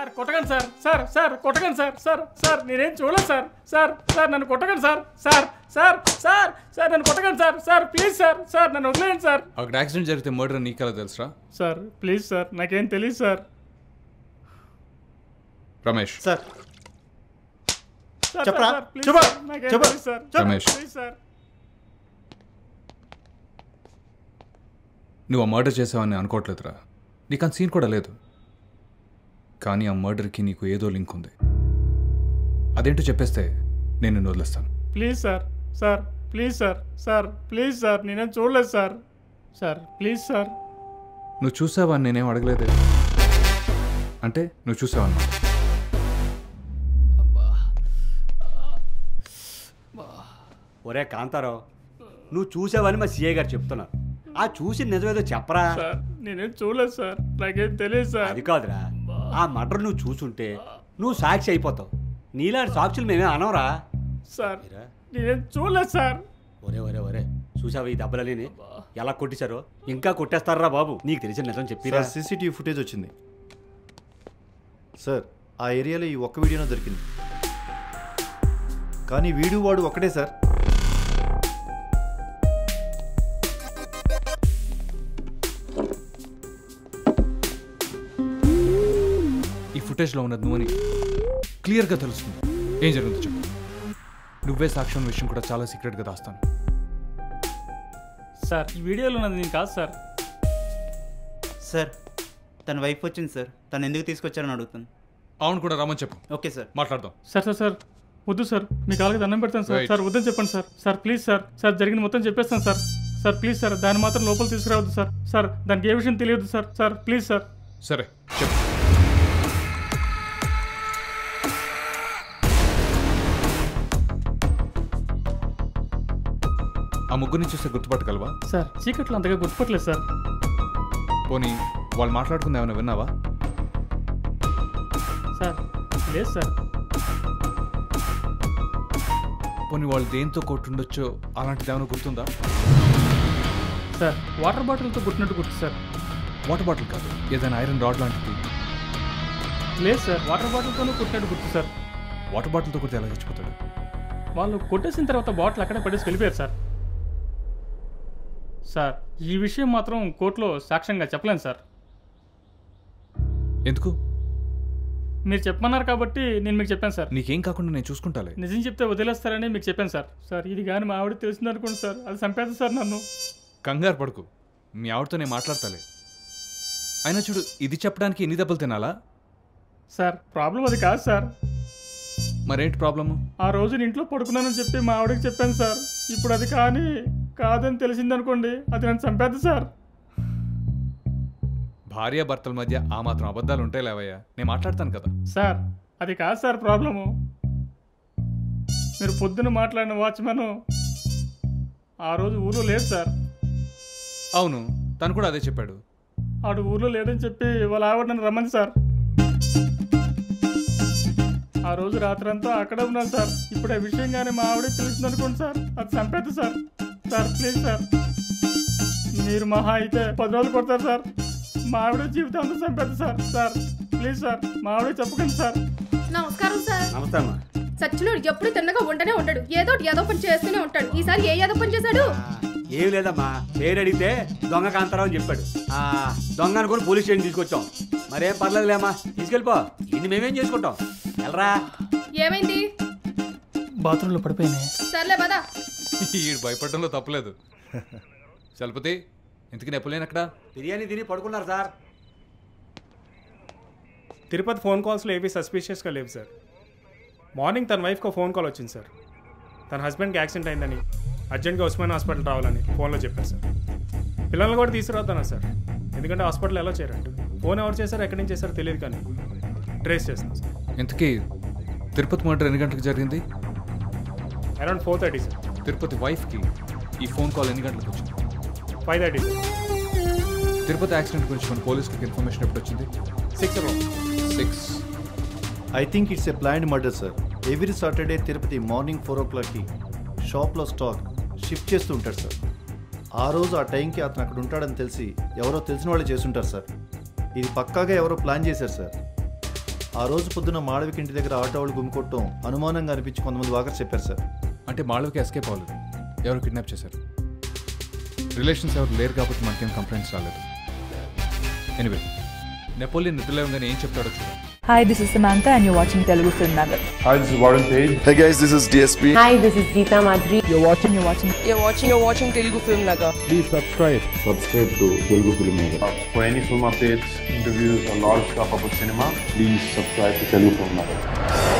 Sir కొట్టకండి sir sir sir కొట్టకండి sir sir sir నేనేం చూడలేదు సార్ సార్ సార్ నన్ను కొట్టకండి sir sir sir sir sir నన్ను కొట్టకండి sir sir please sir sir నన్ను వదిలేయండి సార్ అక్కడ యాక్సిడెంట్ జరిగితే మర్డర్ నీకెలా తెలుసురా సార్ ప్లీజ్ సార్ నాకేం తెలియదు సార్ రమేష్ సార్ సార్, చెప్పరా? సార్, ప్లీజ్ చెప్పరా? సార్, నాకేం చెప్పరా? తెలియదు సార్ రమేష్. ప్లీజ్ సార్ నువ్వు ఆ మర్డర్ చేసావని అనుకోవట్లేదురా నీకు అంత సీన్ కూడా లేదు కానీ ఆ మర్డర్కి నీకు ఏదో లింక్ ఉంది అదేంటో చెప్పేస్తే నేను నిన్ను వదిలేస్తాను please sir sir please sir sir please sir నేనేం చూడలేదు సార్ సార్ ప్లీజ్ సార్ నువ్వు చూసావని నేనేం అడగలేదే అంటే నువ్వు చూసావన్నా ఒరే కాంతారావు నువ్వు చూసావని మా సీఏ గారు చెప్తున్నారు ఆ చూసి నిజమేదో చెప్పరా సార్ నేనేం చూడలేదు సార్ నాకేం తెలియదు సార్ అది కాదురా ఆ మర్డర్ నువ్వు చూసుంటే నువ్వు సాక్షి అయిపోతావు నీలాంటి సాక్షులు మేమే అనవరా సార్ నేనేం చూడలేదు సార్ ఒరే ఒరే ఒరే చూసావా ఈ దెబ్బలని ఎలా కొట్టేశారో ఇంకా కొట్టేస్తారా బాబు నీకు తెలిసిన నిజం చెప్పిరా సార్ సీసీటీవీ ఫుటేజ్ వచ్చింది సార్ ఆ ఏరియాలో ఈ ఒక్క వీడియోనే దొరికింది కానీ వీడియో వాడు ఒక్కడే సార్ ఈ ఫుటేజ్లో ఉన్నది నువ్వని క్లియర్గా తెలుస్తుంది ఏం జరిగిందో చెప్పు నువ్వే సాక్ష్యం విషయం కూడా చాలా సీక్రెట్గా దాస్తాను సార్ ఈ వీడియోలో ఉన్నది నేను కాదు సార్ సార్ తన వైఫ్ వచ్చింది సార్ తను ఎందుకు తీసుకొచ్చారని అడుగుతాను అవును కూడా రమ్మని చెప్పు ఓకే సార్ మాట్లాడదాం సార్ సార్ సార్ వద్దు సార్ మీ కాళ్ళకి దండం పెడతాను సార్ Right. సార్ వద్దని చెప్పండి sir sir please sir sir జరిగిన మొత్తం చెప్పేస్తాను సార్ సార్ ప్లీజ్ సార్ దాన్ని మాత్రం లోపల తీసుకురావద్దు సార్ సార్ దానికి ఏ విషయం తెలియదు సార్ సార్ ప్లీజ్ సార్ సరే చెప్పు ఆ ముగ్గురిని చూస్తే గుర్తుపట్టగలవా సార్ చీకట్లో అంతగా గుర్తుపట్టలేదు సార్ పోనీ వాళ్ళు మాట్లాడుకుంది ఏమైనా విన్నావా సార్ లేదు సార్ పోనీ వాళ్ళు దేంతో కొట్టుండొచ్చో అలాంటిది ఏమైనా గుర్తుందా సార్ వాటర్ బాటిల్తో కుట్టినట్టు గుర్తు సార్ వాటర్ బాటిల్ కాదు ఏదైనా ఐరన్ రాడ్ లాంటిది లేదు సార్ వాటర్ బాటిల్తోనూ కుట్టినట్టు గుర్తు సార్ వాటర్ బాటిల్తో కొడితే ఎలా చచ్చిపోతాడు వాళ్ళు కొట్టేసిన తర్వాత బాటిల్ అక్కడే పడేసి వెళ్ళిపోయారు సార్ సార్ ఈ విషయం మాత్రం కోర్టులో సాక్ష్యంగా చెప్పలేను సార్ ఎందుకు మీరు చెప్పమన్నారు కాబట్టి నేను మీకు చెప్పాను సార్ నీకేం కాకుండా నేను చూసుకుంటాలే నిజం చెప్తే వదిలేస్తారని మీకు చెప్పాను సార్ సార్ ఇది కానీ మా ఆవిడ తెలిసింది అనుకోండి సార్ అది చంపేది సార్ నన్ను కంగారు పడుకు మీ ఆవిడతో నేను మాట్లాడతాలే అయినా చూడు ఇది చెప్పడానికి ఎన్ని దెబ్బలు తినాలా సార్ ప్రాబ్లం అది కాదు సార్ మరేంటి ప్రాబ్లము ఆ రోజు నేను ఇంట్లో పడుకున్నానని చెప్పి మా ఆవిడకి చెప్పాను సార్ ఇప్పుడు అది కానీ కాదని తెలిసిందనుకోండి అది నన్ను చంపేద్ది సార్ భార్య భర్తల మధ్య ఆ మాత్రం అబద్ధాలు ఉంటాయి లేవయ్యా నేను మాట్లాడతాను కదా సార్ అది కాదు సార్ ప్రాబ్లము మీరు పొద్దున మాట్లాడిన వాచ్మెన్ ఆ రోజు ఊర్లో లేదు సార్ అవును తను కూడా అదే చెప్పాడు ఆడు ఊర్లో లేడని చెప్పి వాళ్ళ ఆవిడ నన్ను రమ్మంది సార్ ఆ రోజు రాత్రంతా అక్కడే ఉన్నాను సార్ ఇప్పుడు ఆ విషయం కానీ మా ఆవిడకి తెలిసింది అనుకోండి సార్ అది చంపేద్దు సార్ సార్ ప్లీజ్ సార్ మీరు మహా అయితే పది రోజులు కొడతారు సార్ మా ఆవిడ జీవితం అంతా చంపేద్దు సార్ సార్ ప్లీజ్ సార్ మా ఆవిడ చెప్పకండి సార్ నమస్కారం సార్ నమస్తే అమ్మా సచ్చినోడు ఎప్పుడు తిన్నగా ఉండనే ఉంటాడు ఏదో ఒకటి ఏదో పని చేస్తూనే ఉంటాడు ఈసారి ఏ ఏదో పని చేశాడు ఏం లేదమ్మా పేరు అడిగితే దొంగ కాంతారావు అని చెప్పాడు ఆ దొంగ అనుకుని పోలీస్ స్టేషన్ తీసుకొచ్చాం మరేం పర్లేదులేమ్మా తీసుకెళ్ళిపో ఇది మేమేం చేసుకుంటాం వెళ్ళరా ఏమైంది బాత్రూంలో పడిపోయినాయి సర్లే పదా ఈ భయపడడంలో తప్పలేదు చలపతి ఇంతకీ నెప్పలేను అక్కడ బిర్యానీ తిని పడుకున్నారు సార్ తిరుపతి ఫోన్ కాల్స్లో ఏవి సస్పీషియస్గా లేవు సార్ మార్నింగ్ తన వైఫ్కి ఫోన్ కాల్ వచ్చింది సార్ తన హస్బెండ్కి యాక్సిడెంట్ అయిందని అర్జెంట్గా ఉస్మాన్ హాస్పిటల్ రావాలని ఫోన్లో చెప్పారు సార్ పిల్లల్ని కూడా తీసుకురావుతానా సార్ ఎందుకంటే హాస్పిటల్ ఎలా చేరంట ఫోన్ ఎవరు చేశారో ఎక్కడి నుంచి చేశారో తెలియదు కానీ ట్రేస్ చేస్తాం సార్ ఇంతకీ తిరుపతి మర్డర్ ఎన్ని గంటలకు జరిగింది around four thirty sir Tirupati వైఫ్కి ఈ ఫోన్ కాల్ ఎన్ని గంటలకు వచ్చింది five thirty sir Tirupati accident గురించి మన పోలీసులకు ఇన్ఫర్మేషన్ ఎప్పుడు వచ్చింది six about six I think it's a planned murder sir every Saturday Tirupati morning four ఓ క్లాక్కి షాప్లో స్టాక్ షిఫ్ట్ చేస్తూ ఉంటాడు సార్ ఆ రోజు ఆ టైంకి అతను అక్కడ ఉంటాడని తెలిసి ఎవరో తెలిసిన వాళ్ళు చేస్తుంటారు సార్ ఇది పక్కాగా ఎవరో ప్లాన్ చేశారు సార్ ఆ రోజు పొద్దున మాళవిక ఇంటి దగ్గర ఆటో వాళ్ళు గుమ్మికొట్టడం అనుమానంగా అనిపించి కొంతమంది వాకర్స్ చెప్పారు సార్ అంటే మాళవికి ఎస్కేప్ అవ్వలేదు ఎవరు కిడ్నాప్ చేశారు రిలేషన్స్ ఎవరు లేరు కాబట్టి మనకేం కంప్లైంట్స్ రాలేదు ఎనివే నెపోలియన్ నిద్రలేవగానే ఏం చెప్తాడో చూడండి Hi, this is Samantha, and you're watching Telugu Film Nagar. Hi, this is Warren Page. Hey guys, this is DSP. Hi, this is Geeta Madri. You're watching, you're watching. You're watching, you're watching Telugu Film Nagar. Please subscribe. Subscribe to Telugu Film Nagar. For any film updates, interviews, or lot of stuff about cinema, please subscribe to Telugu Film Nagar.